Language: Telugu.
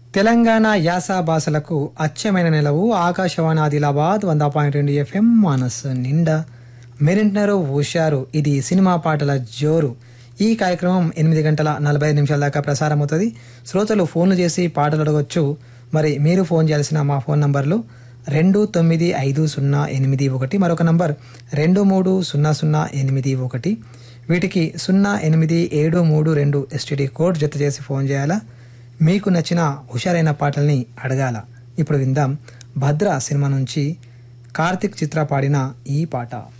తెలంగాణ యాస భాషలకు అచ్చమైన నిలవు ఆకాశవాణి ఆదిలాబాద్ వంద పాయింట్ రెండు ఎఫ్ఎం మనస్సు నిండా మీరింటున్నారు హుషారు ఇది సినిమా పాటల జోరు ఈ కార్యక్రమం ఎనిమిది గంటల నలభై ఐదు నిమిషాల దాకా ప్రసారం అవుతుంది శ్రోతలు ఫోన్లు చేసి పాటలు అడగొచ్చు మరి మీరు ఫోన్ చేయాల్సిన మా ఫోన్ నంబర్లు రెండు తొమ్మిది ఐదు సున్నా ఎనిమిది ఒకటి మరొక నంబర్ రెండు మూడు సున్నా సున్నా ఎనిమిది ఒకటి వీటికి సున్నా ఎనిమిది ఏడు మూడు రెండు ఎస్టీడీ కోడ్ జత చేసి ఫోన్ చేయాలా మీకు నచ్చిన హుషారైన పాటల్ని అడగాల ఇప్పుడు విందాం భద్ర సినిమా నుంచి కార్తిక్ చిత్ర పాడిన ఈ పాట